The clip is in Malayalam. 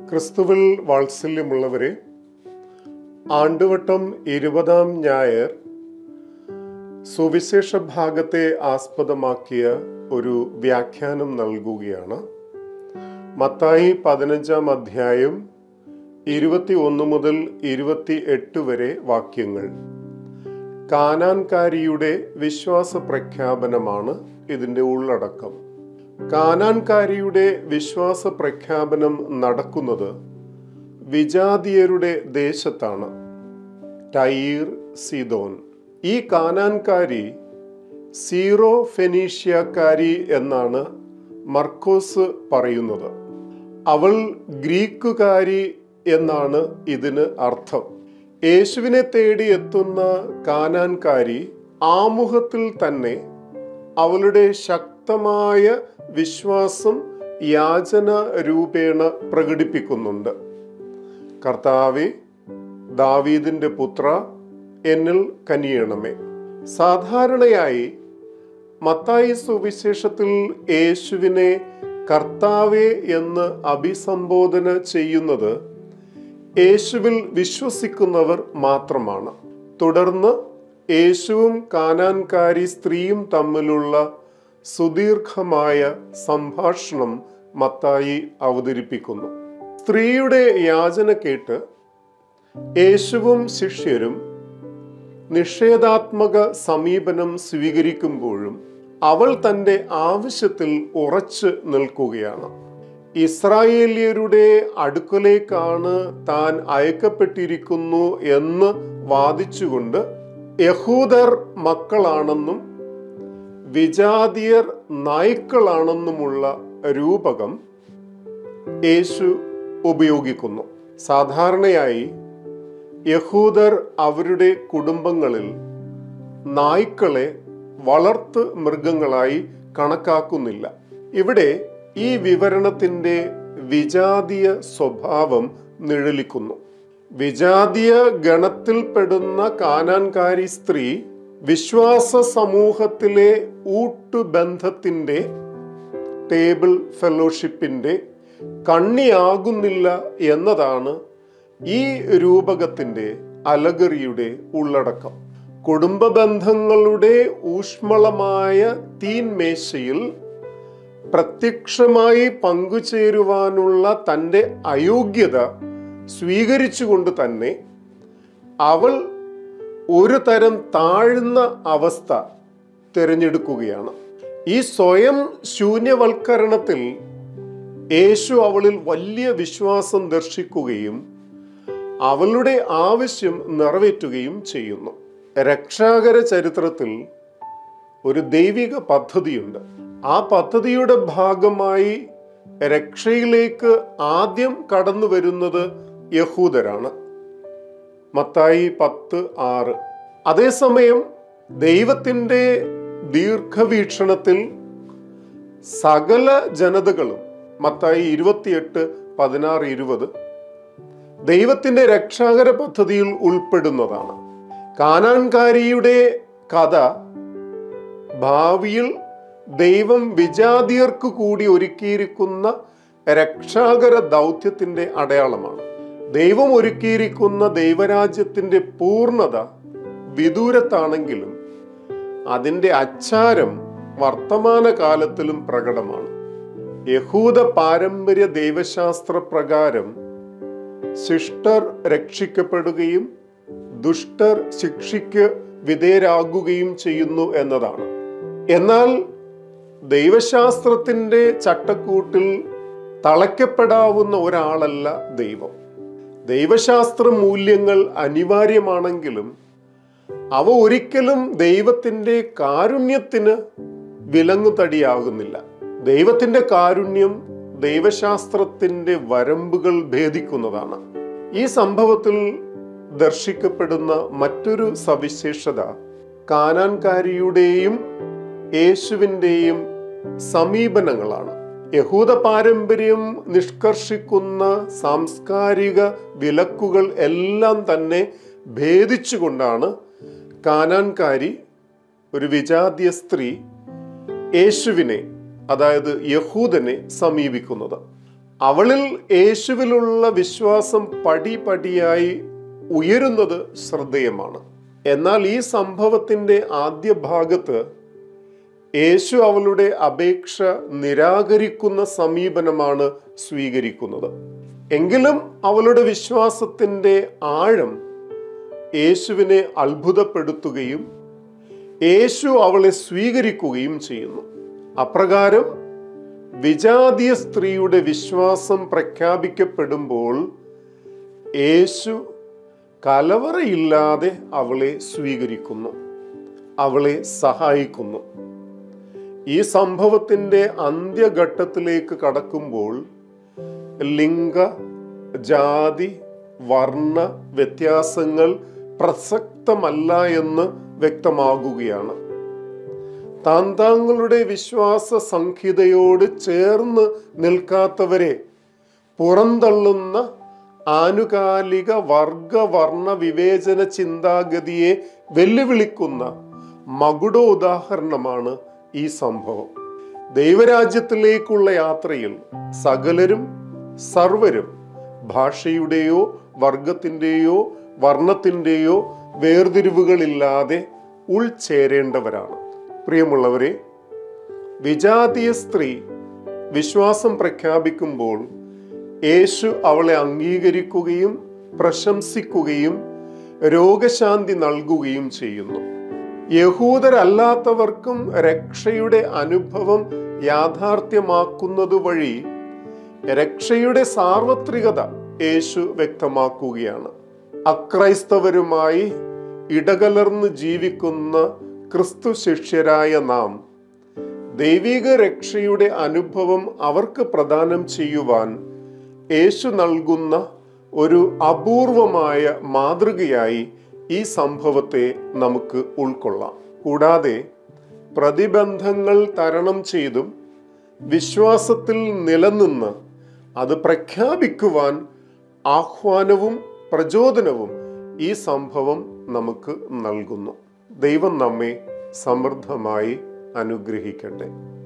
ക്രിസ്തുവിൽ വാത്സല്യമുള്ളവരെ ആണ്ടുവട്ടം ഇരുപതാം ഞായർ സുവിശേഷ ഭാഗത്തെ ആസ്പദമാക്കിയ ഒരു വ്യാഖ്യാനം നൽകുകയാണ് മത്തായി പതിനഞ്ചാം അധ്യായം ഇരുപത്തി ഒന്ന് മുതൽ ഇരുപത്തി എട്ട് വരെ വാക്യങ്ങൾ കാനാൻകാരിയുടെ വിശ്വാസ പ്രഖ്യാപനമാണ് ഇതിൻ്റെ ഉള്ളടക്കം കാനാൻകാരിയുടെ വിശ്വാസ പ്രഖ്യാപനം നടക്കുന്നത് വിജാതീയരുടെ ദേശത്താണ് ടൈർ സിദോൻ ഈ കാനാൻകാരി സീറോ ഫെനീഷ്യക്കാരി എന്നാണ് മർക്കോസ് പറയുന്നത് അവൾ ഗ്രീക്കുകാരി എന്നാണ് ഇതിന് അർത്ഥം യേശുവിനെ തേടി എത്തുന്ന കാനാൻകാരി ആമുഖത്തിൽ തന്നെ അവളുടെ ശക്തമായ വിശ്വാസം യാചന രൂപേണ പ്രകടിപ്പിക്കുന്നുണ്ട് കർത്താവെ ദാവീദിന്റെ പുത്ര എന്നിൽ കനിയണമേ സാധാരണയായി മത്തായി സുവിശേഷത്തിൽ യേശുവിനെ കർത്താവെ എന്ന് അഭിസംബോധന ചെയ്യുന്നത് യേശുവിൽ വിശ്വസിക്കുന്നവർ മാത്രമാണ് തുടർന്ന് യേശുവും കാനാൻകാരി സ്ത്രീയും തമ്മിലുള്ള സുദീർഘമായ സംഭാഷണം മത്തായി അവതരിപ്പിക്കുന്നു സ്ത്രീയുടെ യാചന കേട്ട് യേശുവും ശിഷ്യരും നിഷേധാത്മക സമീപനം സ്വീകരിക്കുമ്പോഴും അവൾ തൻ്റെ ആവശ്യത്തിൽ ഉറച്ചു നിൽക്കുകയാണ് ഇസ്രായേലിയരുടെ അടുക്കലേക്കാണ് താൻ അയക്കപ്പെട്ടിരിക്കുന്നു എന്ന് വാദിച്ചുകൊണ്ട് യഹൂദർ മക്കളാണെന്നും വിജാതിയർ നായ്ക്കളാണെന്നുമുള്ള രൂപകം യേശു ഉപയോഗിക്കുന്നു സാധാരണയായി യഹൂദർ അവരുടെ കുടുംബങ്ങളിൽ നായ്ക്കളെ വളർത്ത് മൃഗങ്ങളായി കണക്കാക്കുന്നില്ല ഇവിടെ ഈ വിവരണത്തിന്റെ വിജാതീയ സ്വഭാവം നിഴലിക്കുന്നു വിജാതീയ ഗണത്തിൽപ്പെടുന്ന കാനാൻകാരി സ്ത്രീ വിശ്വാസ സമൂഹത്തിലെ ഊട്ടുബന്ധത്തിന്റെ ടേബിൾ ഫെലോഷിപ്പിന്റെ കണ്ണിയാകുന്നില്ല എന്നതാണ് ഈ രൂപകത്തിന്റെ അലഗറിയുടെ ഉള്ളടക്കം കുടുംബ ബന്ധങ്ങളുടെ ഊഷ്മളമായ തീൻമേശയിൽ പ്രത്യക്ഷമായി പങ്കുചേരുവാനുള്ള തൻ്റെ അയോഗ്യത സ്വീകരിച്ചുകൊണ്ട് തന്നെ അവൾ ഒരു തരം താഴ്ന്ന അവസ്ഥ തിരഞ്ഞെടുക്കുകയാണ് ഈ സ്വയം ശൂന്യവൽക്കരണത്തിൽ യേശു അവളിൽ വലിയ വിശ്വാസം ദർശിക്കുകയും അവളുടെ ആവശ്യം നിറവേറ്റുകയും ചെയ്യുന്നു രക്ഷാകര ചരിത്രത്തിൽ ഒരു ദൈവിക പദ്ധതിയുണ്ട് ആ പദ്ധതിയുടെ ഭാഗമായി രക്ഷയിലേക്ക് ആദ്യം കടന്നു വരുന്നത് യഹൂദരാണ് മത്തായി പത്ത് ആറ് അതേസമയം ദൈവത്തിൻ്റെ ദീർഘവീക്ഷണത്തിൽ സകല ജനതകളും മത്തായി ഇരുപത്തിയെട്ട് പതിനാറ് ഇരുപത് ദൈവത്തിന്റെ രക്ഷാകര പദ്ധതിയിൽ ഉൾപ്പെടുന്നതാണ് കാനാൻകാരിയുടെ കഥ ഭാവിയിൽ ദൈവം വിജാതിയർക്ക് കൂടി ഒരുക്കിയിരിക്കുന്ന രക്ഷാകര ദൗത്യത്തിന്റെ അടയാളമാണ് ദൈവം ഒരുക്കിയിരിക്കുന്ന ദൈവരാജ്യത്തിന്റെ പൂർണ്ണത വിദൂരത്താണെങ്കിലും അതിൻ്റെ അച്ചാരം വർത്തമാന കാലത്തിലും പ്രകടമാണ് യഹൂദ പാരമ്പര്യ ദൈവശാസ്ത്ര പ്രകാരം ശിഷ്ടർ രക്ഷിക്കപ്പെടുകയും ദുഷ്ടർ ശിക്ഷയ്ക്ക് വിധേയരാകുകയും ചെയ്യുന്നു എന്നതാണ് എന്നാൽ ദൈവശാസ്ത്രത്തിൻ്റെ ചട്ടക്കൂട്ടിൽ തളയ്ക്കപ്പെടാവുന്ന ഒരാളല്ല ദൈവം ദൈവശാസ്ത്ര മൂല്യങ്ങൾ അനിവാര്യമാണെങ്കിലും അവ ഒരിക്കലും ദൈവത്തിൻ്റെ കാരുണ്യത്തിന് വിലങ്ങുതടിയാകുന്നില്ല ദൈവത്തിൻ്റെ കാരുണ്യം ദൈവശാസ്ത്രത്തിൻ്റെ വരമ്പുകൾ ഭേദിക്കുന്നതാണ് ഈ സംഭവത്തിൽ ദർശിക്കപ്പെടുന്ന മറ്റൊരു സവിശേഷത കാനാൻകാരിയുടെയും യേശുവിൻ്റെയും സമീപനങ്ങളാണ് യഹൂദ പാരമ്പര്യം നിഷ്കർഷിക്കുന്ന സാംസ്കാരിക വിലക്കുകൾ എല്ലാം തന്നെ ഭേദിച്ചുകൊണ്ടാണ് കാനാൻകാരി ഒരു വിജാതീയ സ്ത്രീ യേശുവിനെ അതായത് യഹൂദനെ സമീപിക്കുന്നത് അവളിൽ യേശുവിലുള്ള വിശ്വാസം പടിപടിയായി ഉയരുന്നത് ശ്രദ്ധേയമാണ് എന്നാൽ ഈ സംഭവത്തിന്റെ ആദ്യ ഭാഗത്ത് യേശു അവളുടെ അപേക്ഷ നിരാകരിക്കുന്ന സമീപനമാണ് സ്വീകരിക്കുന്നത് എങ്കിലും അവളുടെ വിശ്വാസത്തിന്റെ ആഴം യേശുവിനെ അത്ഭുതപ്പെടുത്തുകയും യേശു അവളെ സ്വീകരിക്കുകയും ചെയ്യുന്നു അപ്രകാരം വിജാതീയ സ്ത്രീയുടെ വിശ്വാസം പ്രഖ്യാപിക്കപ്പെടുമ്പോൾ യേശു കലവറയില്ലാതെ അവളെ സ്വീകരിക്കുന്നു അവളെ സഹായിക്കുന്നു ഈ സംഭവത്തിന്റെ അന്ത്യഘട്ടത്തിലേക്ക് കടക്കുമ്പോൾ ലിംഗ ജാതി വർണ്ണ വ്യത്യാസങ്ങൾ പ്രസക്തമല്ല എന്ന് വ്യക്തമാകുകയാണ് താൻ താങ്കളുടെ വിശ്വാസ സംഹിതയോട് ചേർന്ന് നിൽക്കാത്തവരെ പുറന്തള്ളുന്ന ആനുകാലിക വർഗവർണ്ണ വിവേചന ചിന്താഗതിയെ വെല്ലുവിളിക്കുന്ന മകുട ഉദാഹരണമാണ് ഈ സംഭവം ദൈവരാജ്യത്തിലേക്കുള്ള യാത്രയിൽ സകലരും സർവരും ഭാഷയുടെയോ വർഗത്തിൻ്റെയോ വർണ്ണത്തിൻ്റെയോ വേർതിരിവുകളില്ലാതെ ഉൾച്ചേരേണ്ടവരാണ് പ്രിയമുള്ളവരെ വിജാതീയ സ്ത്രീ വിശ്വാസം പ്രഖ്യാപിക്കുമ്പോൾ യേശു അവളെ അംഗീകരിക്കുകയും പ്രശംസിക്കുകയും രോഗശാന്തി നൽകുകയും ചെയ്യുന്നു യഹൂദരല്ലാത്തവർക്കും രക്ഷയുടെ അനുഭവം യാഥാർത്ഥ്യമാക്കുന്നത് വഴി രക്ഷയുടെ സാർവത്രികത യേശു വ്യക്തമാക്കുകയാണ് അക്രൈസ്തവരുമായി ഇടകലർന്ന് ജീവിക്കുന്ന ക്രിസ്തു ശിഷ്യരായ നാം ദൈവിക രക്ഷയുടെ അനുഭവം അവർക്ക് പ്രദാനം ചെയ്യുവാൻ യേശു നൽകുന്ന ഒരു അപൂർവമായ മാതൃകയായി ഈ സംഭവത്തെ നമുക്ക് ഉൾക്കൊള്ളാം കൂടാതെ പ്രതിബന്ധങ്ങൾ തരണം ചെയ്തും വിശ്വാസത്തിൽ നിലനിന്ന് അത് പ്രഖ്യാപിക്കുവാൻ ആഹ്വാനവും പ്രചോദനവും ഈ സംഭവം നമുക്ക് നൽകുന്നു ദൈവം നമ്മെ സമൃദ്ധമായി അനുഗ്രഹിക്കട്ടെ